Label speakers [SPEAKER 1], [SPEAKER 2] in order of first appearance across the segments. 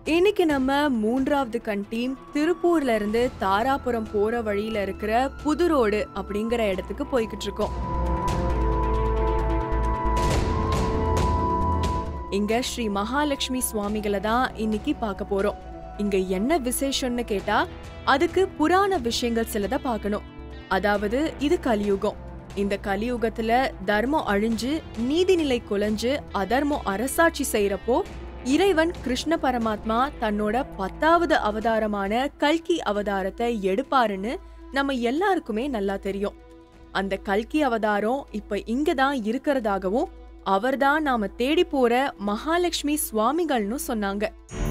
[SPEAKER 1] இன்னைக்கு நம்ம மூன்றாவது கண் டீம் திருப்பூர்ல இருந்து தாராபுரம் போற வழியில இருக்கிற புது ரோடு அப்படிங்கிற இடத்துக்கு போய்கிட்டு இருக்கோம் இங்க ஸ்ரீ மகாலட்சுமி சுவாமிகளை தான் இன்னைக்கு பார்க்க போறோம் இங்க என்ன விசேஷம்னு கேட்டா அதுக்கு புராண விஷயங்கள் சிலத பார்க்கணும் அதாவது இது கலியுகம் இந்த கலியுகத்துல தர்மம் அழிஞ்சு நீதிநிலை குலைஞ்சு அதர்மம் அரசாட்சி செய்யறப்போ இறைவன் கிருஷ்ண பரமாத்மா தன்னோட பத்தாவது அவதாரமான கல்கி அவதாரத்தை எடுப்பாருன்னு நம்ம எல்லாருக்குமே நல்லா தெரியும் அந்த கல்கி அவதாரம் இப்ப இங்கதான் இருக்கிறதாகவும் அவர்தான் நாம தேடி போற மகாலட்சுமி சுவாமிகள்னு சொன்னாங்க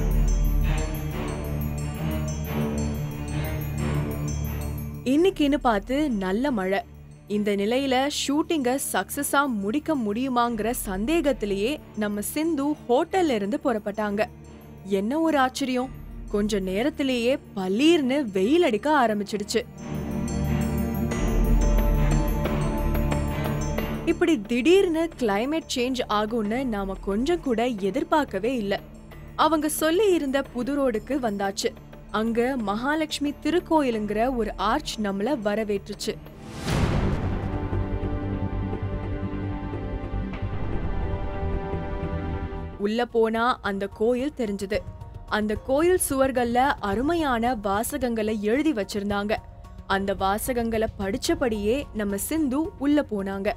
[SPEAKER 1] இன்னைக்குன்னு பார்த்து நல்ல மழை இந்த நிலையில ஷூட்டிங்க சக்சஸா முடிக்க முடியுமாங்கிற சந்தேகத்திலேயே நம்ம சிந்து ஹோட்டல்ல இருந்து புறப்பட்டாங்க என்ன ஒரு ஆச்சரியம் கொஞ்ச நேரத்திலேயே பளீர்னு வெயில் அடிக்க ஆரம்பிச்சிடுச்சு இப்படி திடீர்னு கிளைமேட் சேஞ்ச் ஆகும்னு நாம கொஞ்சம் கூட எதிர்பார்க்கவே இல்ல அவங்க சொல்லி இருந்த புது ரோடுக்கு வந்தாச்சு அங்க மகாலட்சுமி திருக்கோயிலுங்கிற ஒரு ஆர்ச் நம்மள வரவேற்றுச்சு உள்ள போனா அந்த கோயில் தெரிஞ்சது அந்த கோயில் சுவர்கள்ல அருமையான வாசகங்களை எழுதி வச்சிருந்தாங்க அந்த வாசகங்களை படிச்சபடியே நம்ம சிந்து உள்ள போனாங்க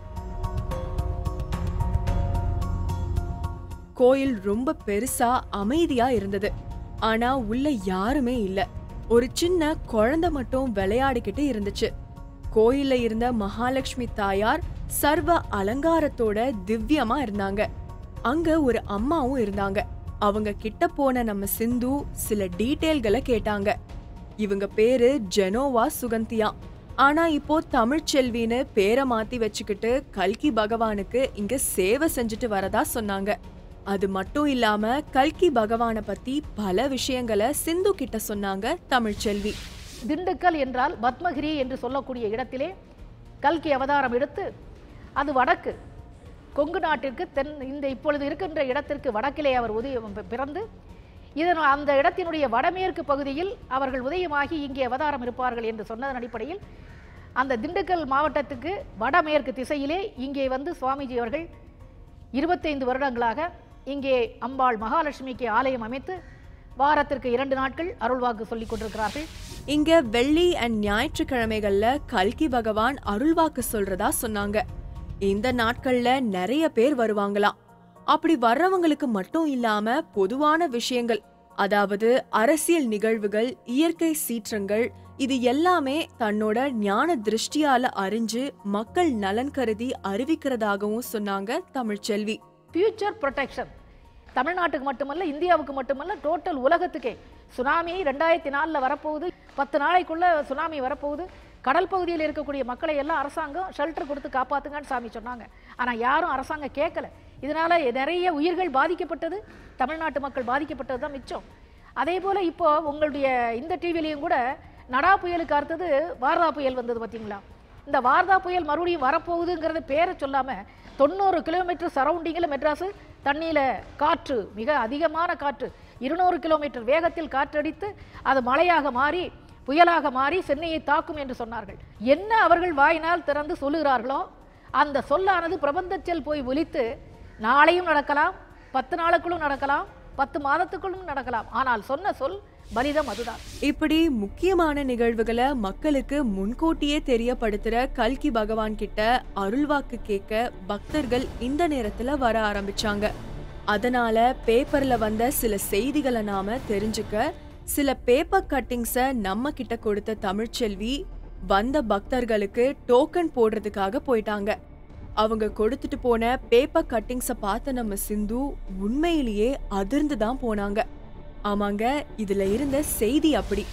[SPEAKER 1] கோயில் ரொம்ப பெருசா அமைதியா இருந்தது ஆனா உள்ள யாருமே இல்ல ஒரு சின்ன குழந்தை மட்டும் விளையாடிக்கிட்டு இருந்துச்சு கோயில்ல இருந்த மகாலட்சுமி தாயார் சர்வ அலங்காரத்தோட திவ்யமா இருந்தாங்க அங்க ஒரு அம்மாவும் இருந்தாங்க அவங்க கிட்ட போன நம்ம சிந்து சில டீட்டெயில்களை கேட்டாங்க இவங்க பேரு ஜெனோவா சுகந்தியா ஆனா இப்போ தமிழ்ச்செல்வின்னு பேரை மாத்தி வச்சுக்கிட்டு கல்கி பகவானுக்கு இங்க சேவை செஞ்சுட்டு வரதா சொன்னாங்க அது மட்டும் இல்லாம கல்கி பகவானை பத்தி பல விஷயங்களை சிந்து கிட்ட சொன்னாங்க தமிழ்ச்செல்வி
[SPEAKER 2] திண்டுக்கல் என்றால் பத்மகிரி என்று சொல்லக்கூடிய இடத்திலே கல்கி அவதாரம் எடுத்து அது வடக்கு கொங்கு நாட்டிற்கு தென் இந்த இப்பொழுது இருக்கின்ற இடத்திற்கு வடக்கிலே அவர் உதயம் பிறந்து இதன் அந்த இடத்தினுடைய வடமேற்கு பகுதியில் அவர்கள் உதயமாகி இங்கே அவதாரம் இருப்பார்கள் என்று சொன்னதன் அடிப்படையில் அந்த திண்டுக்கல் மாவட்டத்துக்கு வடமேற்கு திசையிலே இங்கே வந்து சுவாமிஜி அவர்கள் இருபத்தைந்து வருடங்களாக இங்கே அம்பாள் மகாலட்சுமிக்கு ஆலயம் அமைத்து வாரத்திற்கு இரண்டு நாட்கள் அருள்வாக்கு சொல்லிக் கொண்டிருக்கிறார்கள்
[SPEAKER 1] இங்க வெள்ளி அண்ட் ஞாயிற்றுக்கிழமைகள்ல கல்கி பகவான் அருள்வாக்கு சொல்றதா சொன்னாங்க இந்த நாட்கள்ல நிறைய பேர் வருவாங்களாம் அப்படி வர்றவங்களுக்கு மட்டும் இல்லாம பொதுவான விஷயங்கள் அதாவது அரசியல் நிகழ்வுகள் இயற்கை சீற்றங்கள் இது எல்லாமே தன்னோட ஞான திருஷ்டியால அறிஞ்சு மக்கள் நலன் கருதி அறிவிக்கிறதாகவும் சொன்னாங்க தமிழ்ச்செல்வி
[SPEAKER 2] ஃபியூச்சர் ப்ரொடெக்ஷன் தமிழ்நாட்டுக்கு மட்டுமல்ல இந்தியாவுக்கு மட்டுமல்ல டோட்டல் உலகத்துக்கே சுனாமி ரெண்டாயிரத்தி நாலில் வரப்போகுது பத்து நாளைக்குள்ள சுனாமி வரப்போகுது கடல் பகுதியில் இருக்கக்கூடிய மக்களை எல்லாம் அரசாங்கம் ஷெல்டர் கொடுத்து காப்பாத்துங்கன்னு சாமி சொன்னாங்க ஆனால் யாரும் அரசாங்கம் கேட்கல இதனால நிறைய உயிர்கள் பாதிக்கப்பட்டது தமிழ்நாட்டு மக்கள் பாதிக்கப்பட்டது தான் மிச்சம் அதே போல் இப்போ உங்களுடைய இந்த டிவிலையும் கூட நடா புயலுக்கு அடுத்தது வார்தா புயல் வந்தது பார்த்தீங்களா இந்த வார்தா புயல் மறுபடியும் வரப்போகுதுங்கிறத பேரை சொல்லாமல் தொண்ணூறு கிலோமீட்டர் சரௌண்டிங்கில் மெட்ராஸு தண்ணியில் காற்று மிக அதிகமான காற்று இருநூறு கிலோமீட்டர் வேகத்தில் காற்றடித்து அது மழையாக மாறி புயலாக மாறி சென்னையை தாக்கும் என்று சொன்னார்கள் என்ன அவர்கள் வாயினால் திறந்து சொல்லுகிறார்களோ அந்த சொல்லானது பிரபந்தச்சல் போய் ஒலித்து நாளையும் நடக்கலாம் பத்து நாளுக்குள்ளும் நடக்கலாம் பத்து மாதத்துக்குள்ளும் நடக்கலாம் ஆனால் சொன்ன சொல் பலிதம் அதுதான்
[SPEAKER 1] இப்படி முக்கியமான நிகழ்வுகளை மக்களுக்கு முன்கூட்டியே தெரியப்படுத்துற கல்கி பகவான் கிட்ட அருள்வாக்கு கேட்க பக்தர்கள் இந்த நேரத்துல வர ஆரம்பிச்சாங்க அதனால பேப்பர்ல வந்த சில செய்திகளை நாம தெரிஞ்சுக்க சில பேப்பர் கட்டிங்ஸ நம்ம கிட்ட கொடுத்த தமிழ்ச்செல்வி வந்த பக்தர்களுக்கு டோக்கன் போடுறதுக்காக போயிட்டாங்க அவங்க கொடுத்துட்டு போன பேப்பர் கட்டிங்ஸ பார்த்த நம்ம சிந்து உண்மையிலேயே அதிர்ந்து தான் போனாங்க ஆமாங்க இதுல இருந்த செய்தி அப்படி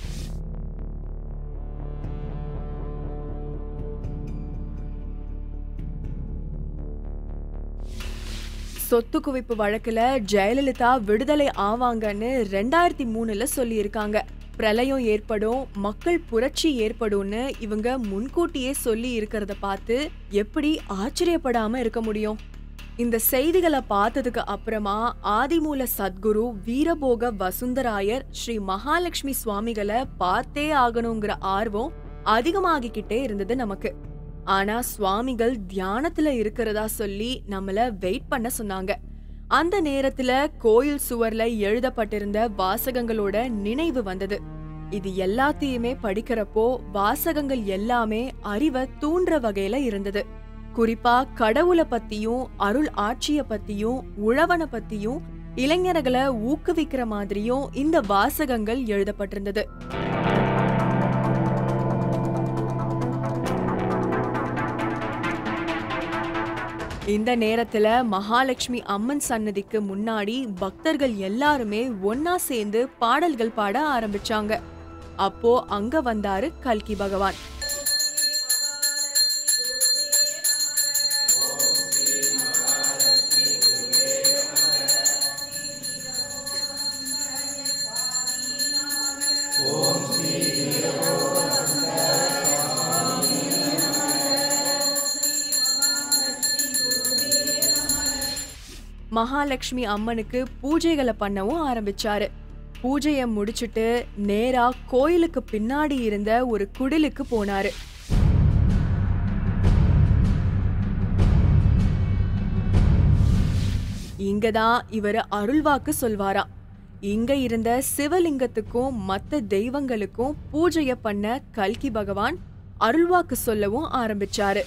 [SPEAKER 1] சொத்து குவிப்பு வழக்குல ஜெயலலிதா விடுதலை ஆவாங்கன்னு ரெண்டாயிரத்தி மூணுல சொல்லியிருக்காங்க பிரளயம் ஏற்படும் மக்கள் புரட்சி ஏற்படும்னு இவங்க முன்கூட்டியே சொல்லி இருக்கிறத பார்த்து எப்படி ஆச்சரியப்படாம இருக்க முடியும் இந்த செய்திகளை பார்த்ததுக்கு அப்புறமா ஆதிமூல சத்குரு வீரபோக வசுந்தராயர் ஸ்ரீ மகாலட்சுமி சுவாமிகளை பார்த்தே ஆகணுங்கிற ஆர்வம் அதிகமாகிக்கிட்டே இருந்தது நமக்கு ஆனா சுவாமிகள் தியானத்துல இருக்கிறதா சொல்லி நம்மள வெயிட் பண்ண சொன்னாங்க அந்த நேரத்துல கோயில் சுவர்ல எழுதப்பட்டிருந்த வாசகங்களோட நினைவு வந்தது இது எல்லாத்தையுமே படிக்கிறப்போ வாசகங்கள் எல்லாமே அறிவை தூண்டுற வகையில இருந்தது குறிப்பா கடவுளை பத்தியும் அருள் ஆட்சிய பத்தியும் உழவனை பத்தியும் இளைஞர்களை ஊக்குவிக்கிற மாதிரியும் இந்த வாசகங்கள் எழுதப்பட்டிருந்தது இந்த நேரத்துல மகாலட்சுமி அம்மன் சன்னதிக்கு முன்னாடி பக்தர்கள் எல்லாருமே ஒன்னா சேர்ந்து பாடல்கள் பாட ஆரம்பிச்சாங்க அப்போ அங்க வந்தாரு கல்கி பகவான் மகாலட்சுமி அம்மனுக்கு பூஜைகளை பண்ணவும் ஆரம்பிச்சாரு பூஜைய முடிச்சிட்டு நேரா கோயிலுக்கு பின்னாடி இருந்த ஒரு குடிலுக்கு போனாரு இங்கதான் இவரு அருள்வாக்கு சொல்வாராம் இங்க இருந்த சிவலிங்கத்துக்கும் மத்த தெய்வங்களுக்கும் பூஜைய பண்ண கல்கி பகவான் அருள்வாக்கு சொல்லவும் ஆரம்பிச்சாரு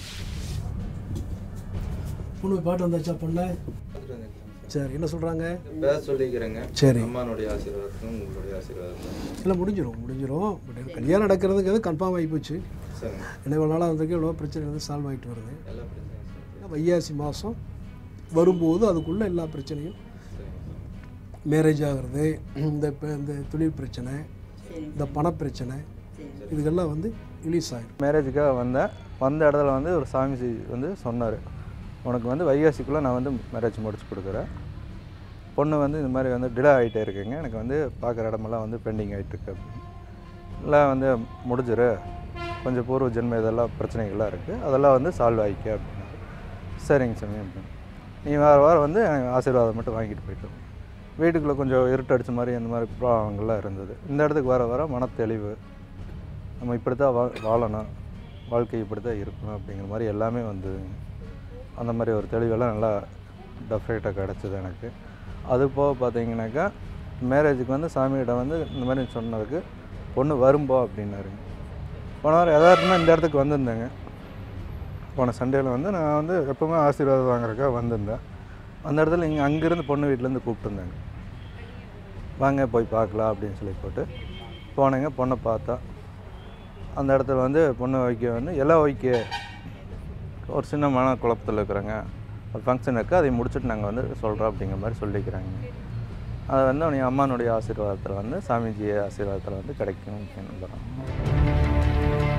[SPEAKER 3] பொண்ணு பாட்டு வந்தாச்சா பொண்ணு சரி என்ன சொல்கிறாங்க
[SPEAKER 4] பேச சொல்லிக்கிறேங்க
[SPEAKER 3] சரி.
[SPEAKER 4] அம்மானுடைய ஆசீர்வாதத்தும் உங்களுடைய ஆசீர்வாதம்
[SPEAKER 3] இல்லை முடிஞ்சிடும் முடிஞ்சிடும் பட் கல்யாணம் நடக்கிறதுங்கிறது கன்ஃபார்ம் ஆகி போச்சு
[SPEAKER 4] சரிங்க
[SPEAKER 3] என்ன இவ்வளோ நாளாக வந்திருக்கு எவ்வளோ பிரச்சனை வந்து சால்வ் ஆகிட்டு வருது
[SPEAKER 4] எல்லா பிரச்சனையும் சரி.
[SPEAKER 3] ஏன்னா வைகாசி மாதம் வரும்போது அதுக்குள்ளே எல்லா பிரச்சனையும்
[SPEAKER 4] சரிங்க
[SPEAKER 3] மேரேஜ் ஆகிறது இந்த இப்போ இந்த தொழில் பிரச்சனை இந்த பணப்பிரச்சனை இதுக்கெல்லாம் வந்து ரிலீஸ் ஆகிடும்
[SPEAKER 5] மேரேஜுக்காக வந்தேன் வந்த இடத்துல வந்து ஒரு சாமி சி- வந்து சொன்னார் உனக்கு வந்து வைகாசிக்குள்ளே நான் வந்து மேரேஜ் முடிச்சு கொடுக்குறேன் பொண்ணு வந்து இந்த மாதிரி வந்து டிலே ஆகிட்டே இருக்குங்க எனக்கு வந்து பார்க்குற இடமெல்லாம் வந்து பெண்டிங் ஆகிட்டு இருக்கு அப்படின்னு இல்லை வந்து முடிஞ்சிரு கொஞ்சம் பூர்வ ஜென்ம இதெல்லாம் பிரச்சனைகள்லாம் இருக்குது அதெல்லாம் வந்து சால்வ் ஆகிக்க அப்படின்னாரு சரிங்க சாமி அப்படின்னு நீ வார வாரம் வந்து எனக்கு ஆசீர்வாதம் மட்டும் வாங்கிட்டு போயிட்டு வா. வீட்டுக்குள்ளே கொஞ்சம் இருட்டடிச்ச மாதிரி அந்த மாதிரி ப்ராப்ளங்கள்லாம் இருந்தது இந்த இடத்துக்கு வர வர மன தெளிவு நம்ம இப்படி தான் வா வாழணும் வாழ்க்கை இப்படி தான் இருக்கணும் அப்படிங்கிற மாதிரி எல்லாமே வந்து அந்த மாதிரி ஒரு தெளிவெல்லாம் நல்லா டெஃபினட்டாக கிடச்சிது எனக்கு அது போக பார்த்தீங்கன்னாக்கா மேரேஜுக்கு வந்து சாமியிடம் வந்து இந்த மாதிரி சொன்னதுக்கு பொண்ணு வரும்போ அப்படின்னாருங்க போன வாரம் யதார்த்தமாக இந்த இடத்துக்கு வந்திருந்தேங்க போன சண்டேல வந்து நான் வந்து எப்போவுமே ஆசீர்வாதம் வாங்குறதுக்காக வந்திருந்தேன் அந்த இடத்துல இங்கே அங்கேருந்து பொண்ணு வீட்டிலேருந்து கூப்பிட்டுருந்தாங்க வாங்க போய் பார்க்கலாம் அப்படின்னு சொல்லி போட்டு போனேங்க பொண்ணை பார்த்தா அந்த இடத்துல வந்து பொண்ணு வைக்க வந்து எல்லாம் வைக்க ஒரு சின்ன மன குழப்பத்தில் இருக்கிறாங்க ஒரு ஃபங்க்ஷன் இருக்குது அதை முடிச்சுட்டு நாங்கள் வந்து சொல்கிறோம் அப்படிங்கிற மாதிரி சொல்லிக்கிறாங்க அதை வந்து அவனுடைய அம்மானுடைய ஆசீர்வாதத்தில் வந்து சாமிஜி ஆசீர்வாதத்தில் வந்து கிடைக்கும் அப்படின்னு நம்புகிறோம்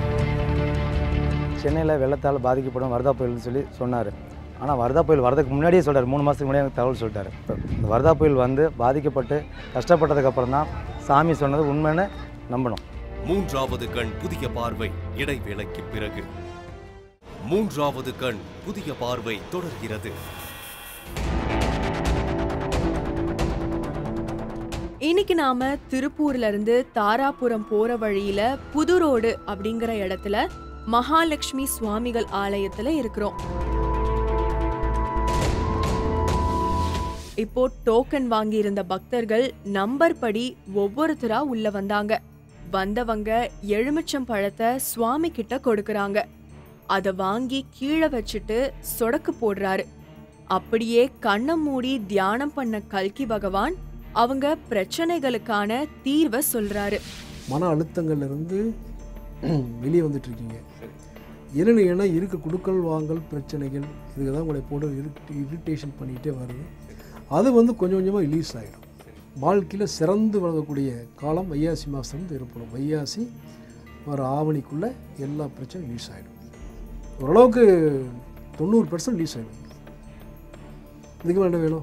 [SPEAKER 6] சென்னையில் வெள்ளத்தால் பாதிக்கப்படும் வரதா புயல்னு சொல்லி சொன்னார் ஆனால் வரதா புயல் வரதுக்கு முன்னாடியே சொல்றாரு மூணு மாதத்துக்கு முன்னாடியே எனக்கு தகவல் சொல்லிட்டாரு இந்த வரதா புயல் வந்து பாதிக்கப்பட்டு கஷ்டப்பட்டதுக்கப்புறம் தான் சாமி சொன்னது உண்மைன்னு நம்பணும்
[SPEAKER 7] மூன்றாவது கண் புதிய பார்வை இடைவேளைக்கு பிறகு மூன்றாவது கண் புதிய பார்வை தொடர்கிறது
[SPEAKER 1] இன்னைக்கு நாம திருப்பூர்ல இருந்து தாராபுரம் போற வழியில புது ரோடு அப்படிங்கிற இடத்துல மகாலட்சுமி சுவாமிகள் ஆலயத்துல இருக்கிறோம் இப்போ டோக்கன் வாங்கி இருந்த பக்தர்கள் நம்பர் படி ஒவ்வொருத்தரா உள்ள வந்தாங்க வந்தவங்க எலுமிச்சம் பழத்தை சுவாமி கிட்ட கொடுக்கறாங்க அத வாங்கி கீழே வச்சுட்டு சொடக்கு போடுறாரு அப்படியே கண்ணை மூடி தியானம் பண்ண கல்கி பகவான் அவங்க பிரச்சனைகளுக்கான தீர்வை சொல்றாரு
[SPEAKER 3] மன அழுத்தங்கள்ல இருந்து வெளியே வந்துட்டு இருக்கீங்க என்னென்னு ஏன்னா இருக்க குடுக்கல் வாங்கல் பிரச்சனைகள் இதுக்கு தான் உங்களை போட்டு இரிட் இரிட்டேஷன் பண்ணிகிட்டே வருது அது வந்து கொஞ்சம் கொஞ்சமாக ரிலீஸ் ஆகிடும் வாழ்க்கையில் சிறந்து விளங்கக்கூடிய காலம் வையாசி மாதம் ஏற்படும் வையாசி வர ஆவணிக்குள்ளே எல்லா பிரச்சனையும் ரிலீஸ் ஆகிடும் ஓரளவுக்கு தொண்ணூறு பர்சன்ட் ரிலீஸ் ஆகிடும் இதுக்கு மேல என்ன வேணும்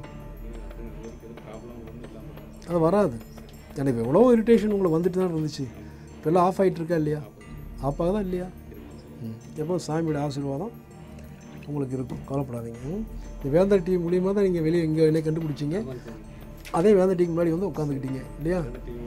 [SPEAKER 3] அது வராது எனக்கு எவ்வளோ இரிட்டேஷன் உங்களுக்கு வந்துட்டு தான் இருந்துச்சு இப்போ எல்லாம் ஆஃப் ஆகிட்டு இருக்கா இல்லையா ஆஃப் ஆகுதா இல்லையா ம் எப்போ சாமியோட ஆசீர்வாதம் உங்களுக்கு இருக்கும் கவலைப்படாதீங்க ம். இந்த வேந்தர் டீ மூலியமாக தான் நீங்கள் வெளியே இங்கே என்ன கண்டுபிடிச்சிங்க அதே வேந்தர் டீக்கு முன்னாடி வந்து உட்காந்துக்கிட்டீங்க இல்லையா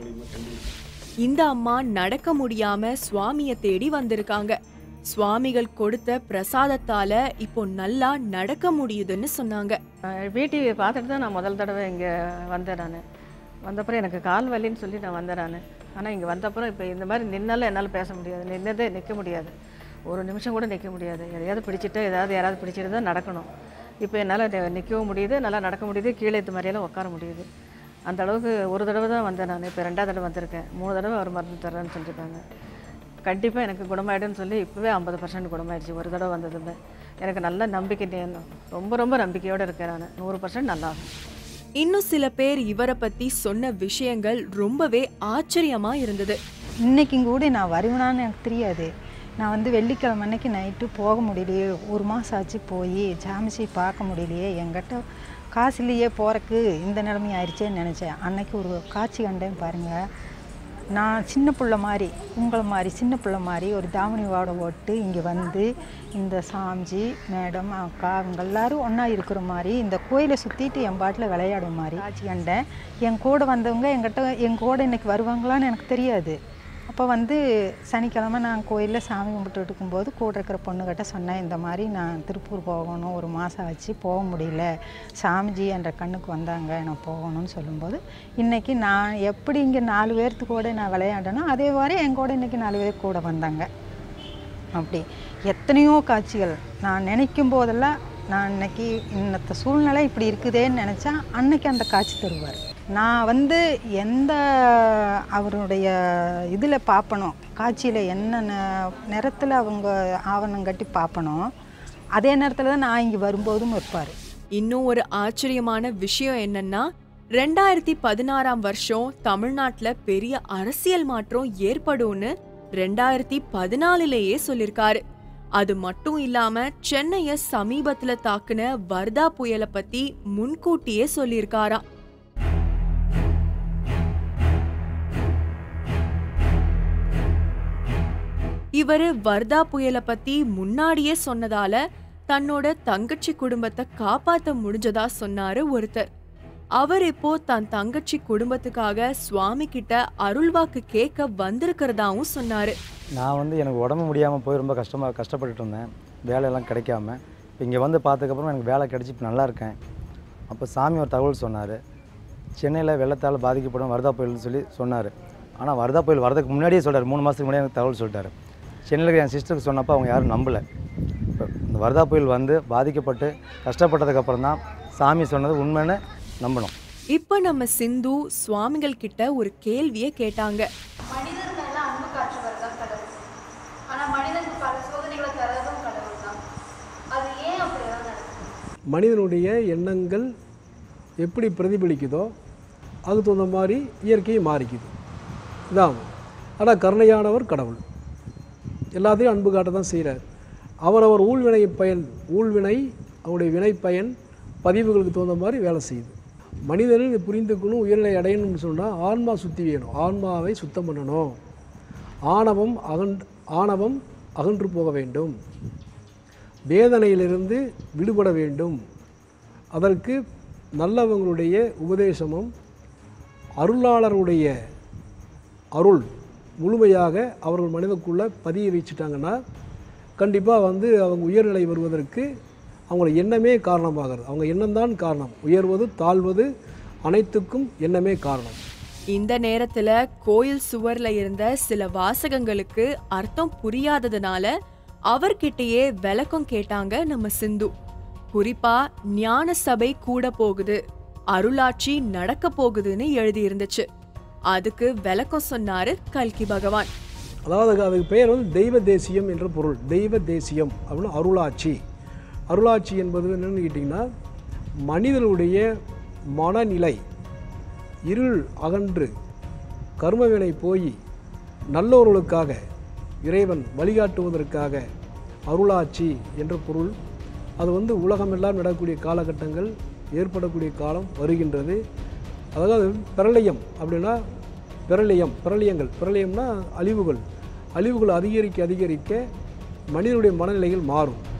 [SPEAKER 1] இந்த அம்மா நடக்க முடியாம சுவாமிய தேடி வந்திருக்காங்க சுவாமிகள் கொடுத்த பிரசாதத்தால இப்போ நல்லா நடக்க முடியுதுன்னு சொன்னாங்க
[SPEAKER 2] விடிவி பார்த்துட்டு தான் நான் முதல் தடவை இங்கே வந்தேன் நான் வந்தப்புறம் எனக்கு கால் வலின்னு சொல்லி நான் வந்தேன் நான் ஆனால் இங்கே வந்தப்புறம் இப்போ இந்த மாதிரி நின்னாலும் என்னால் பேச முடியாது நின்னதே நிற்க முடியாது ஒரு நிமிஷம் கூட நிற்க முடியாது எதையாவது பிடிச்சிட்டு ஏதாவது யாராவது பிடிச்சிட்டு தான் நடக்கணும் இப்போ என்னால் நிற்கவும் முடியுது நல்லா நடக்க முடியுது கீழே இது மாதிரியெல்லாம் உட்கார முடியுது அந்த அளவுக்கு ஒரு தடவை தான் வந்தேன் நான் இப்போ ரெண்டாவது தடவை வந்திருக்கேன் மூணு தடவை அவர் மருந்து தர்றேன்னு சொல்லியிருக்காங்க கண்டிப்பாக எனக்கு குணமாயிடுன்னு சொல்லி இப்போவே ஐம்பது பர்சன்ட் குணமாயிடுச்சு ஒரு தடவை வந்ததுமே எனக்கு நல்ல நம்பிக்கை நே- ரொம்ப ரொம்ப நம்பிக்கையோடு இருக்கேன் நான் நூறு பர்சன்ட் நல்லா ஆகும்.
[SPEAKER 1] இன்னும் சில பேர் இவரை பத்தி சொன்ன விஷயங்கள் ரொம்பவே ஆச்சரியமா இருந்தது
[SPEAKER 8] இன்னைக்கும் கூட நான் வருவேனான்னு எனக்கு தெரியாது நான் வந்து வெள்ளிக்கிழமை அன்னைக்கு நைட்டு போக முடியலையே ஒரு மாதம் ஆச்சு போய் ஜாமிசி பார்க்க முடியலையே என்கிட்ட காசு இல்லையே போகிறக்கு இந்த நிலைமை ஆயிடுச்சேன்னு நினச்சேன் அன்னைக்கு ஒரு காட்சி கண்டேன் பாருங்கள் நான் சின்ன பிள்ளை மாதிரி உங்களை மாதிரி சின்ன பிள்ளை மாதிரி ஒரு தாவணி வாடை ஓட்டு இங்கே வந்து இந்த சாமிஜி மேடம் அக்கா அவங்க எல்லாரும் ஒன்றா இருக்கிற மாதிரி இந்த கோயிலை சுற்றிட்டு என் பாட்டில் விளையாடுற மாதிரி காட்சி கண்டேன் என் கூட வந்தவங்க என்கிட்ட என் கூட இன்னைக்கு வருவாங்களான்னு எனக்கு தெரியாது அப்போ வந்து சனிக்கிழமை நான் கோயிலில் சாமி கும்பிட்டு இருக்கும்போது கூட இருக்கிற பொண்ணுக்கிட்ட சொன்னேன் இந்த மாதிரி நான் திருப்பூர் போகணும் ஒரு மாதம் ஆச்சு போக முடியல சாமிஜி என்ற கண்ணுக்கு வந்தாங்க நான் போகணும்னு சொல்லும்போது இன்றைக்கி நான் எப்படி இங்கே நாலு பேர்த்து கூட நான் விளையாடணும் அதே மாதிரி என் கூட இன்றைக்கி நாலு பேர் கூட வந்தாங்க அப்படி எத்தனையோ காட்சிகள் நான் நினைக்கும் போதெல்லாம் நான் இன்னைக்கு இன்னத்த சூழ்நிலை இப்படி இருக்குதேன்னு நினச்சா அன்னைக்கு அந்த காட்சி தருவார் நான் வந்து எந்த அவருடைய இதில் பார்ப்பனோ காட்சியில் என்ன நிறத்தில் அவங்க ஆவணம் கட்டி பார்ப்பனோ அதே நேரத்தில் தான் நான் இங்கே வரும்போதும் இருப்பார்
[SPEAKER 1] இன்னும் ஒரு ஆச்சரியமான விஷயம் என்னன்னா ரெண்டாயிரத்தி பதினாறாம் வருஷம் தமிழ்நாட்டுல பெரிய அரசியல் மாற்றம் ஏற்படும்னு ரெண்டாயிரத்தி பதினாலுலயே சொல்லிருக்காரு அது மட்டும் இல்லாம சென்னைய சமீபத்துல தாக்குன வர்தா புயலை பத்தி முன்கூட்டியே சொல்லியிருக்காராம் இவரு வர்தா புயலை பத்தி முன்னாடியே சொன்னதால தன்னோட தங்கச்சி குடும்பத்தை காப்பாத்த முடிஞ்சதா சொன்னாரு ஒருத்தர் அவர் இப்போ தன் தங்கச்சி குடும்பத்துக்காக சுவாமி கிட்ட அருள்வாக்கு கேட்க வந்திருக்கிறதாவும் சொன்னாரு
[SPEAKER 6] நான் வந்து எனக்கு உடம்பு முடியாமல் போய் ரொம்ப கஷ்டமாக கஷ்டப்பட்டுட்டு இருந்தேன் வேலையெல்லாம் கிடைக்காம இப்போ இங்கே வந்து பார்த்ததுக்கப்புறம் எனக்கு வேலை கிடச்சி இப்போ நல்லா இருக்கேன் அப்போ சாமி ஒரு தகவல் சொன்னார் சென்னையில் வெள்ளத்தால் பாதிக்கப்படும் வரதா புயல்னு சொல்லி சொன்னார் ஆனால் வரதா புயல் வரதுக்கு முன்னாடியே சொல்றாரு மூணு மாதத்துக்கு முன்னாடி எனக்கு தகவல் சொல்லிட்டாரு சென்னையில் இருக்கிற என் சிஸ்டருக்கு சொன்னப்போ அவங்க யாரும் நம்பலை இப்போ இந்த வரதா புயல் வந்து பாதிக்கப்பட்டு கஷ்டப்பட்டதுக்கப்புறம் தான் சாமி சொன்னது உண்மைன்னு நம்பணும்
[SPEAKER 1] இப்ப நம்ம சிந்து சுவாமிகள் கிட்ட ஒரு கேள்வியை கேட்டாங்க
[SPEAKER 9] மனிதர் மேல அன்பு காட்டுவர் தான் கடவுள் ஆனா மனிதனுக்கு பல சோதனைகளை தரதும் கடவுள் தான் அது ஏன் அப்படிதான் நடக்குது
[SPEAKER 3] மனிதனுடைய எண்ணங்கள் எப்படி பிரதிபலிக்குதோ அதுக்கு தகுந்த மாதிரி இயற்கையை மாறிக்குது இதான் ஆனால் கருணையானவர் கடவுள் எல்லாத்தையும் அன்பு காட்ட தான் செய்கிறார் அவரவர் ஊழ்வினை பயன் ஊழ்வினை அவருடைய வினை பயன் பதிவுகளுக்கு தகுந்த மாதிரி வேலை செய்யுது மனிதன் இதை புரிந்துக்கணும் உயர்நிலை அடையணும்னு சொன்னால் ஆன்மா சுத்தி வேணும் ஆன்மாவை சுத்தம் பண்ணணும் ஆணவம் அகன் ஆணவம் அகன்று போக வேண்டும் வேதனையிலிருந்து விடுபட வேண்டும் அதற்கு நல்லவங்களுடைய உபதேசமும் அருளாளருடைய அருள் முழுமையாக அவர்கள் மனிதக்குள்ளே பதிய வச்சுட்டாங்கன்னா கண்டிப்பாக வந்து அவங்க உயர்நிலை வருவதற்கு அவங்கள எண்ணமே காரணமாகிறது அவங்க எண்ணம்தான் காரணம் உயர்வது தாழ்வது அனைத்துக்கும் எண்ணமே காரணம்
[SPEAKER 1] இந்த நேரத்துல கோயில் சுவர்ல இருந்த சில வாசகங்களுக்கு அர்த்தம் புரியாததுனால அவர்கிட்டயே விளக்கம் கேட்டாங்க நம்ம சிந்து குறிப்பா ஞான சபை கூட போகுது அருளாட்சி நடக்க போகுதுன்னு எழுதி இருந்துச்சு அதுக்கு விளக்கம் சொன்னாரு கல்கி பகவான்
[SPEAKER 3] அதாவது அதுக்கு- அதுக்கு பெயர் வந்து தெய்வ தேசியம் என்ற பொருள் தெய்வ தேசியம் அப்படின்னு அருளாட்சி அருளாட்சி என்பது என்னன்னு கேட்டிங்கன்னா மனிதனுடைய மனநிலை இருள் அகன்று கர்மவினை போய் நல்லோர்களுக்காக இறைவன் வழிகாட்டுவதற்காக அருளாட்சி என்ற பொருள் அது வந்து உலகமெல்லாம் நடக்கக்கூடிய காலகட்டங்கள் ஏற்படக்கூடிய காலம் வருகின்றது அதாவது பிரளயம் அப்படின்னா பிரளயம் பிரளயங்கள் பிரளயம்னா அழிவுகள் அழிவுகள் அதிகரிக்க அதிகரிக்க மனிதனுடைய மனநிலைகள் மாறும்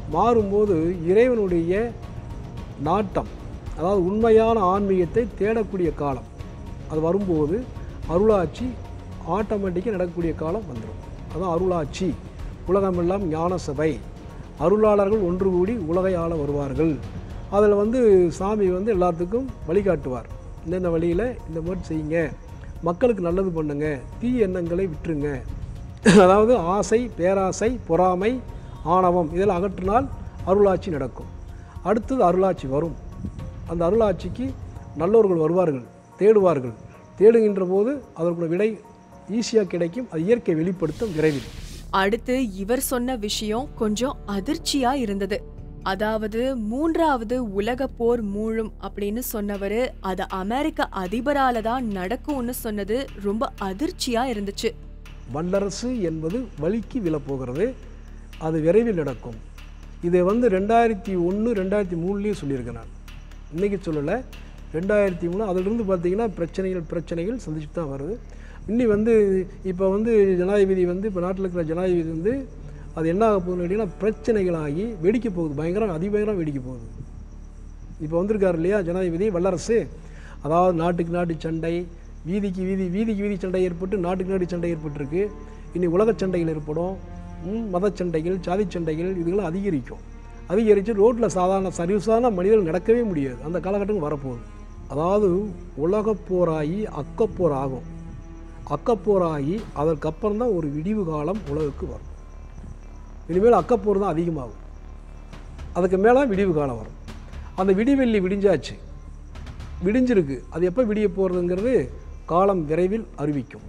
[SPEAKER 3] மாறும்போது இறைவனுடைய நாட்டம் அதாவது உண்மையான ஆன்மீகத்தை தேடக்கூடிய காலம் அது வரும்போது அருளாட்சி ஆட்டோமேட்டிக்காக நடக்கக்கூடிய காலம் வந்துடும் அதான் அருளாட்சி உலகமெல்லாம் ஞான சபை அருளாளர்கள் ஒன்று கூடி உலகை ஆள வருவார்கள் அதில் வந்து சாமி வந்து எல்லாத்துக்கும் வழிகாட்டுவார் இந்தந்த வழியில் இந்த மாதிரி செய்யுங்க மக்களுக்கு நல்லது பண்ணுங்க தீய எண்ணங்களை விட்டுருங்க அதாவது ஆசை பேராசை பொறாமை ஆணவம் இதெல்லாம் அகற்றினால் அருளாட்சி நடக்கும் அடுத்தது அருளாட்சி வரும் அந்த அருளாட்சிக்கு நல்லவர்கள் வருவார்கள் தேடுவார்கள் தேடுகின்ற போது அதற்குள்ள விடை ஈஸியாக கிடைக்கும் அது இயற்கை வெளிப்படுத்தும் விரைவில்
[SPEAKER 1] அடுத்து இவர் சொன்ன விஷயம் கொஞ்சம் அதிர்ச்சியா இருந்தது அதாவது மூன்றாவது உலக போர் மூழும் அப்படின்னு சொன்னவரு அது அமெரிக்க அதிபரால தான் நடக்கும்னு சொன்னது ரொம்ப அதிர்ச்சியா இருந்துச்சு
[SPEAKER 3] வல்லரசு என்பது வழிக்கு விழப்போகிறது அது விரைவில் நடக்கும் இதை வந்து ரெண்டாயிரத்தி ஒன்று ரெண்டாயிரத்தி மூணுலேயும் சொல்லியிருக்கேன் நான் இன்றைக்கி சொல்லலை ரெண்டாயிரத்தி மூணு அதிலிருந்து பார்த்தீங்கன்னா பிரச்சனைகள் பிரச்சனைகள் சந்திச்சு தான் வருது இன்னி வந்து இப்போ வந்து ஜனாதிபதி வந்து இப்போ நாட்டில் இருக்கிற ஜனாதிபதி வந்து அது என்ன ஆக போகுதுன்னு கேட்டிங்கன்னா பிரச்சனைகளாகி வெடிக்க போகுது பயங்கரம் அதிபயங்கரம் வெடிக்க போகுது இப்போ வந்திருக்காரு இல்லையா ஜனாதிபதி வல்லரசு அதாவது நாட்டுக்கு நாட்டு சண்டை வீதிக்கு வீதி வீதிக்கு வீதி சண்டை ஏற்பட்டு நாட்டுக்கு நாட்டு சண்டை ஏற்பட்டிருக்கு இனி உலகச் சண்டைகள் ஏற்படும் ம், மதச் சண்டைகள் ஜாதி சண்டைகள் இதுகளாம் அதிகரிக்கும் அதிகரித்து ரோட்டில் சாதாரண சரிசான மனிதர்கள் நடக்கவே முடியாது அந்த காலகட்டம் வரப்போகுது அதாவது உலகப் போராகி அக்கப்போர் ஆகும் அக்கப்போராகி அதற்கப்புறம் தான் ஒரு விடிவு காலம் உலகுக்கு வரும் இனிமேல் அக்கப்போர் தான் அதிகமாகும் அதுக்கு மேலே விடிவு காலம் வரும் அந்த விடிவெள்ளி விடிஞ்சாச்சு விடிஞ்சிருக்கு அது எப்போ விடிய போகிறதுங்கிறது காலம் விரைவில் அறிவிக்கும்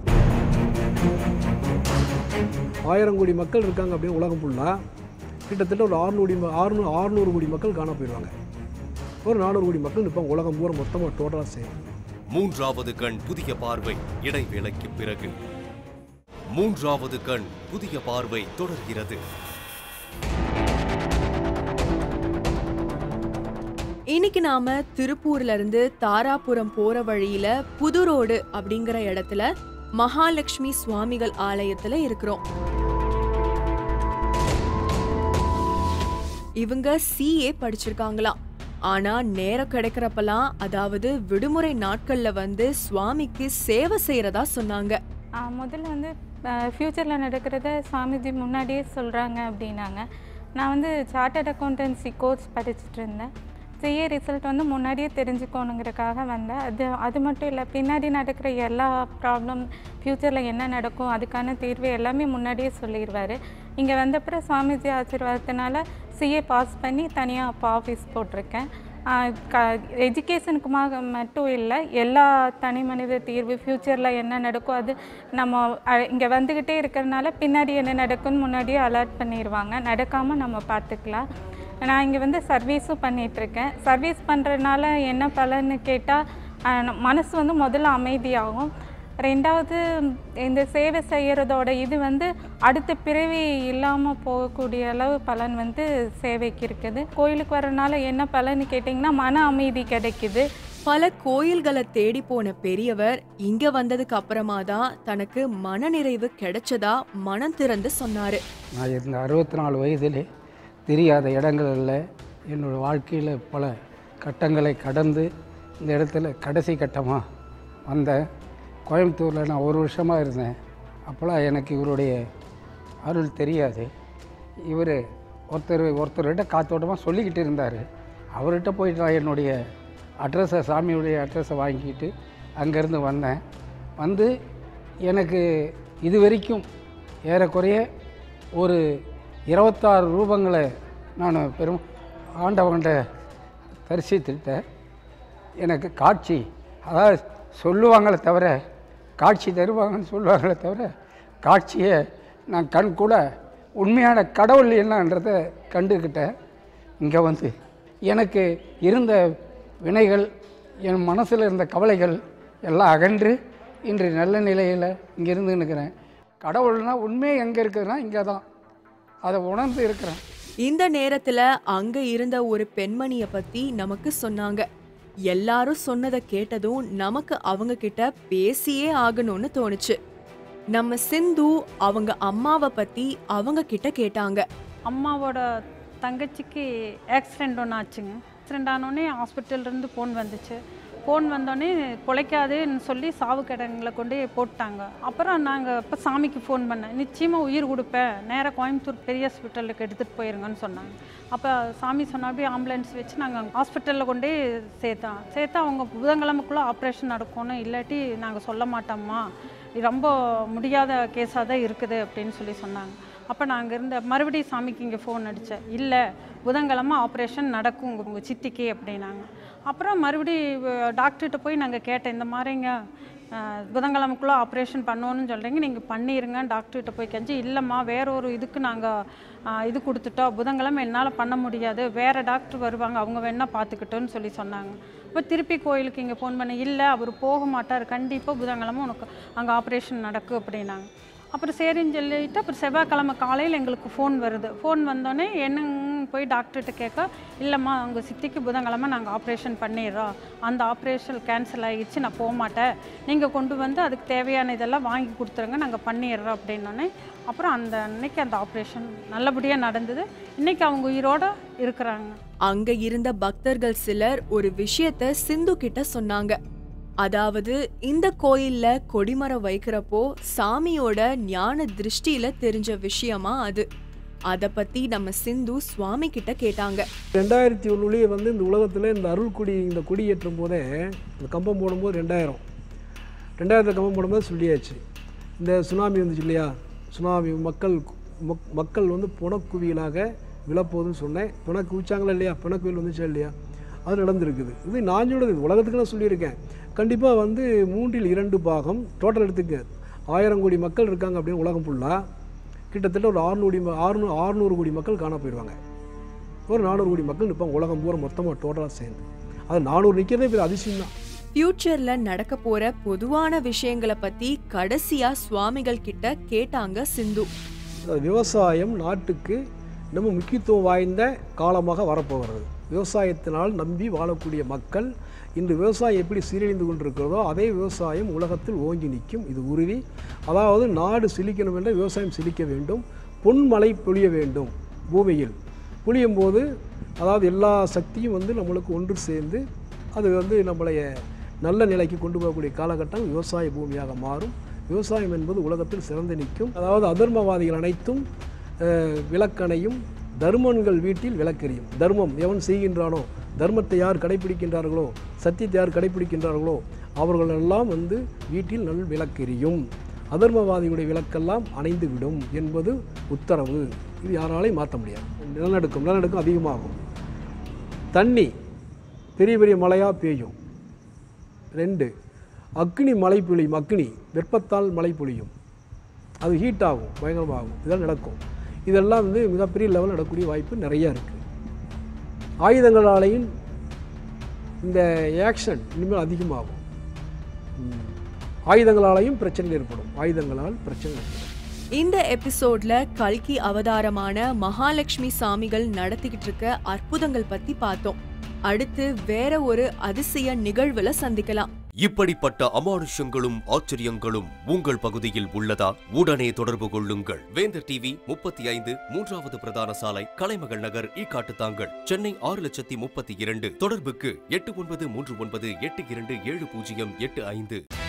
[SPEAKER 3] ஆயிரம் கோடி மக்கள் இருக்காங்க அப்படின்னு உலகம் ஃபுல்லாக கிட்டத்தட்ட ஒரு ஆறுநூறு ஆறுநூறு ஆறுநூறு கோடி மக்கள் காண போயிடுவாங்க ஒரு நானூறு கோடி மக்கள் நிற்பாங்க உலகம் பூரா மொத்தமாக டோட்டலாக சேரும்
[SPEAKER 7] மூன்றாவது கண் புதிய பார்வை இடைவேளைக்கு பிறகு மூன்றாவது கண் புதிய பார்வை தொடர்கிறது
[SPEAKER 1] இன்னைக்கு நாம திருப்பூர்ல இருந்து தாராபுரம் போற வழியில புது ரோடு அப்படிங்கிற இடத்துல மகாலட்சுமி சுவாமிகள் ஆலயத்துல இருக்கிறோம் இவங்க சிஏ படிச்சிருக்காங்களாம் ஆனா நேரம் கிடைக்கிறப்பலாம் அதாவது விடுமுறை நாட்கள்ல வந்து சுவாமிக்கு சேவை செய்யறதா சொன்னாங்க
[SPEAKER 10] ஆ, முதல்ல வந்து ஃப்யூச்சரில் நடக்கிறத சுவாமிஜி முன்னாடியே சொல்கிறாங்க அப்படின்னாங்க நான் வந்து சார்ட்டர்ட் அக்கௌண்டன்சி கோர்ஸ் படிச்சுட்டு இருந்தேன் சிஏ ரிசல்ட் வந்து முன்னாடியே தெரிஞ்சுக்கணுங்கிறதுக்காக வந்தேன் அது அது மட்டும் இல்லை பின்னாடி நடக்கிற எல்லா ப்ராப்ளம் ஃப்யூச்சரில் என்ன நடக்கும் அதுக்கான தீர்வு எல்லாமே முன்னாடியே சொல்லிடுவார் இங்கே வந்தப்புறம் சுவாமிஜி ஆசீர்வாதத்தினால சிஏ பாஸ் பண்ணி தனியாக அப்போ ஆஃபீஸ் போட்டிருக்கேன் ஆஹ் க எஜுகேஷனுக்குமாக மட்டும் இல்லை எல்லா தனி மனித தீர்வு ஃப்யூச்சரில் என்ன நடக்கும் அது நம்ம இங்கே வந்துக்கிட்டே இருக்கிறனால பின்னாடி என்ன நடக்கும்னு முன்னாடியே அலர்ட் பண்ணிடுவாங்க நடக்காமல் நம்ம பார்த்துக்கலாம் நான் இங்கே வந்து சர்வீஸும் பண்ணிகிட்ருக்கேன் சர்வீஸ் பண்ணுறதுனால என்ன பலன்னு கேட்டால் மனசு வந்து முதல்ல அமைதியாகும் ரெண்டாவது இந்த சேவை செய்கிறதோட இது வந்து அடுத்த பிறவி இல்லாமல் போகக்கூடிய அளவு பலன் வந்து சேவைக்கு இருக்குது கோயிலுக்கு வரனால என்ன பலன்னு கேட்டிங்கன்னா மன அமைதி கிடைக்குது
[SPEAKER 1] பல கோயில்களை தேடி போன பெரியவர் இங்க வந்ததுக்கு அப்புறமா தான் தனக்கு மனநிறைவு கிடைச்சதா மனம் திறந்து சொன்னாரு
[SPEAKER 11] நான் இந்த அறுபத்தி நாலு வயதிலே தெரியாத இடங்களில் என்னோட வாழ்க்கையில் பல கட்டங்களை கடந்து இந்த இடத்துல கடைசி கட்டமாக வந்தேன் கோயம்புத்தூரில் நான் ஒரு வருஷமாக இருந்தேன் அப்போலாம் எனக்கு இவருடைய அருள் தெரியாது இவர் ஒருத்தர் ஒருத்தர்கிட்ட காத்தோட்டமாக சொல்லிக்கிட்டு இருந்தார் அவர்கிட்ட போயிட்டு நான் என்னுடைய அட்ரஸை சாமியுடைய அட்ரஸை வாங்கிக்கிட்டு அங்கேருந்து வந்தேன் வந்து எனக்கு இது வரைக்கும் ஏறக்குறைய ஒரு இருபத்தாறு ரூபங்களை நான் பெரும் ஆண்டவன்கிட்ட தரிசித்துட்டேன் எனக்கு காட்சி அதாவது சொல்லுவாங்களே தவிர காட்சி தருவாங்கன்னு சொல்லுவாங்களே தவிர காட்சியை நான் கண் கூட உண்மையான கடவுள் என்னன்றதை கண்டுக்கிட்டேன் இங்கே வந்து எனக்கு இருந்த வினைகள் என் மனசில் இருந்த கவலைகள் எல்லாம் அகன்று இன்று நல்ல நிலையில் இங்கே இருந்து நிற்கிறேன் கடவுள்னா உண்மை எங்கே இருக்குதுன்னா இங்கே தான் அதை உணர்ந்து இருக்கிறேன்
[SPEAKER 1] இந்த நேரத்துல அங்க இருந்த ஒரு பெண்மணிய பத்தி நமக்கு சொன்னாங்க எல்லாரும் சொன்னதை கேட்டதும் நமக்கு அவங்க கிட்ட பேசியே ஆகணும்னு தோணுச்சு நம்ம சிந்து அவங்க அம்மாவை பத்தி அவங்க கிட்ட கேட்டாங்க
[SPEAKER 12] அம்மாவோட தங்கச்சிக்கு ஆக்சிடெண்ட் ஒன்று ஆச்சுங்க ஆக்சிடெண்ட் ஆனோடனே ஹாஸ்பிட்டல்லேருந்து ஃபோன் வந்துச்சு ஃபோன் வந்தோடனே பொழைக்காதுன்னு சொல்லி சாவு கிடங்களை கொண்டு போட்டாங்க அப்புறம் நாங்கள் இப்போ சாமிக்கு ஃபோன் பண்ணேன் நிச்சயமாக உயிர் கொடுப்பேன் நேராக கோயம்புத்தூர் பெரிய ஹாஸ்பிட்டலுக்கு எடுத்துகிட்டு போயிருங்கன்னு சொன்னாங்க அப்போ சாமி சொன்னாப்படி ஆம்புலன்ஸ் வச்சு நாங்கள் ஹாஸ்பிட்டலில் கொண்டே சேர்த்தோம் சேர்த்தா அவங்க புதன்கிழமைக்குள்ளே ஆப்ரேஷன் நடக்கும்னு இல்லாட்டி நாங்கள் சொல்ல மாட்டோம்மா இது ரொம்ப முடியாத கேஸாக தான் இருக்குது அப்படின்னு சொல்லி சொன்னாங்க அப்போ நான் அங்கே இருந்த மறுபடியும் சாமிக்கு இங்கே ஃபோன் அடித்தேன் இல்லை புதன்கிழமை ஆப்ரேஷன் நடக்கும் உங்கள் உங்கள் சித்திக்கு அப்படின்னாங்க அப்புறம் மறுபடி டாக்டர்கிட்ட போய் நாங்கள் கேட்டேன் இந்த மாதிரிங்க அஹ், புதன்கிழமைக்குள்ளே ஆப்ரேஷன் பண்ணணும்னு சொல்கிறீங்க நீங்கள் பண்ணிடுங்க டாக்டர்கிட்ட போய் கெஞ்சி இல்லைம்மா வேற ஒரு இதுக்கு நாங்கள் இது கொடுத்துட்டோம் புதன்கிழமை என்னால் பண்ண முடியாது வேறு டாக்டர் வருவாங்க அவங்க வேணால் பார்த்துக்கிட்டோன்னு சொல்லி சொன்னாங்க இப்போ திருப்பி கோயிலுக்கு இங்கே ஃபோன் பண்ணி இல்லை அவர் போக மாட்டார் கண்டிப்பாக புதன்கிழமை உனக்கு அங்கே ஆப்ரேஷன் நடக்கும் அப்படின்னாங்க அப்புறம் சரின்னு சொல்லிட்டு அப்புறம் செவ்வாய்க்கிழமை காலையில் எங்களுக்கு ஃபோன் வருது ஃபோன் வந்தோடனே என்னங்க போய் டாக்டர்கிட்ட கேட்க இல்லைம்மா உங்கள் சித்திக்கு புதன்கிழமை நாங்கள் ஆப்ரேஷன் பண்ணிடுறோம் அந்த ஆப்ரேஷன் கேன்சல் ஆகிடுச்சு நான் போக மாட்டேன் நீங்கள் கொண்டு வந்து அதுக்கு தேவையான இதெல்லாம் வாங்கி கொடுத்துருங்க நாங்கள் பண்ணிடுறோம் அப்படின்னோடனே அப்புறம் அந்த அன்னைக்கு அந்த ஆப்ரேஷன் நல்லபடியாக நடந்தது இன்னைக்கு அவங்க உயிரோட இருக்கிறாங்க
[SPEAKER 1] அங்க இருந்த பக்தர்கள் சிலர் ஒரு விஷயத்த சிந்து கிட்ட சொன்னாங்க அதாவது இந்த கோயில்ல கொடிமரம் வைக்கிறப்போ சாமியோட ஞான திருஷ்டியில தெரிஞ்ச விஷயமா அது அத பத்தி நம்ம சிந்து சுவாமி கிட்ட கேட்டாங்க
[SPEAKER 3] ரெண்டாயிரத்தி ஒன்றுலேயே வந்து இந்த உலகத்தில் இந்த அருள் கொடி இந்த கொடி ஏற்றும் போதே இந்த கம்பம் போடும்போது ரெண்டாயிரம் ரெண்டாயிரத்தில் கம்பம் போடும்போது சொல்லியாச்சு இந்த சுனாமி வந்துச்சு இல்லையா சுனாமி மக்கள் மக் மக்கள் வந்து புனக்குவியலாக விழப்போகுதுன்னு சொன்னேன் பிண குவிச்சாங்களா இல்லையா பிணக்குவியல் வந்துச்சா இல்லையா அது நடந்திருக்குது இது நான் சொல்றது இது உலகத்துக்கு நான் சொல்லியிருக்கேன் கண்டிப்பாக வந்து மூன்றில் இரண்டு பாகம் டோட்டல் எடுத்துக்க ஆயிரம் கோடி மக்கள் இருக்காங்க அப்படின்னு உலகம் ஃபுல்லாக கிட்டத்தட்ட ஒரு ஆறுநூறு ஆறுநூறு ஆறுநூறு கோடி மக்கள் காண போயிடுவாங்க ஒரு நானூறு கோடி மக்கள் நிற்பாங்க உலகம் பூரா மொத்தமாக டோட்டலாக சேர்ந்து அது நானூறு நிற்கிறதே பெரிய அதிசயம் தான்
[SPEAKER 1] ஃபியூச்சர்ல நடக்க போற பொதுவான விஷயங்களை பத்தி கடைசியா சுவாமிகள் கிட்ட கேட்டாங்க சிந்து
[SPEAKER 3] அது விவசாயம் நாட்டுக்கு ரொம்ப முக்கியத்துவம் வாய்ந்த காலமாக வரப்போகிறது விவசாயத்தினால் நம்பி வாழக்கூடிய மக்கள் இன்று விவசாயம் எப்படி சீரழிந்து கொண்டிருக்கிறதோ அதே விவசாயம் உலகத்தில் ஓங்கி நிற்கும் இது உறுதி அதாவது நாடு செழிக்கணும் என்ற விவசாயம் செழிக்க வேண்டும் பொன்மழை பொழிய வேண்டும் பூமியில் பொழியும் போது அதாவது எல்லா சக்தியும் வந்து நம்மளுக்கு ஒன்று சேர்ந்து அது வந்து நம்மளைய நல்ல நிலைக்கு கொண்டு போகக்கூடிய காலகட்டம் விவசாய பூமியாக மாறும் விவசாயம் என்பது உலகத்தில் சிறந்து நிற்கும் அதாவது அதர்மவாதிகள் அனைத்தும் அஹ், விளக்கணையும் தர்மன்கள் வீட்டில் விளக்கெரியும் தர்மம் எவன் செய்கின்றானோ தர்மத்தை யார் கடைபிடிக்கின்றார்களோ சத்தியத்தை யார் கடைபிடிக்கின்றார்களோ அவர்களெல்லாம் வந்து வீட்டில் நல் விளக்கெரியும் அதர்மவாதிகளுடைய விளக்கெல்லாம் அணைந்து விடும் என்பது உத்தரவு இது யாராலையும் மாற்ற முடியாது நிலநடுக்கம் நிலநடுக்கம் அதிகமாகும் தண்ணி பெரிய பெரிய மழையாக பெய்யும் ரெண்டு அக்னி மழை பொழியும் அக்னி வெப்பத்தால் மழை பொழியும் அது ஹீட் ஆகும் பயங்கரமாகும் இதெல்லாம் நடக்கும் இதெல்லாம் வந்து மிகப்பெரிய லெவலில் நடக்கக்கூடிய வாய்ப்பு நிறையா இருக்குது ஆயுதங்களாலேயும் இந்த ஆக்ஷன் இனிமேல் அதிகமாகும் ம். ஆயுதங்களாலேயும் பிரச்சனை ஏற்படும் ஆயுதங்களால் பிரச்சனை ஏற்படும்
[SPEAKER 1] இந்த எபிசோட்ல கல்கி அவதாரமான மகாலட்சுமி சாமிகள் நடத்திக்கிட்டு இருக்க அற்புதங்கள் பத்தி பார்த்தோம் அடுத்து வேற ஒரு அதிசய நிகழ்வுல சந்திக்கலாம்
[SPEAKER 7] இப்படிப்பட்ட அமானுஷங்களும் ஆச்சரியங்களும் உங்கள் பகுதியில் உள்ளதா உடனே தொடர்பு கொள்ளுங்கள் வேந்தர் டிவி முப்பத்தி ஐந்து மூன்றாவது பிரதான சாலை கலைமகள் நகர் ஈக்காட்டுத்தாங்கல் சென்னை ஆறு லட்சத்தி முப்பத்தி இரண்டு தொடர்புக்கு எட்டு ஒன்பது மூன்று ஒன்பது எட்டு இரண்டு ஏழு பூஜ்ஜியம் எட்டு ஐந்து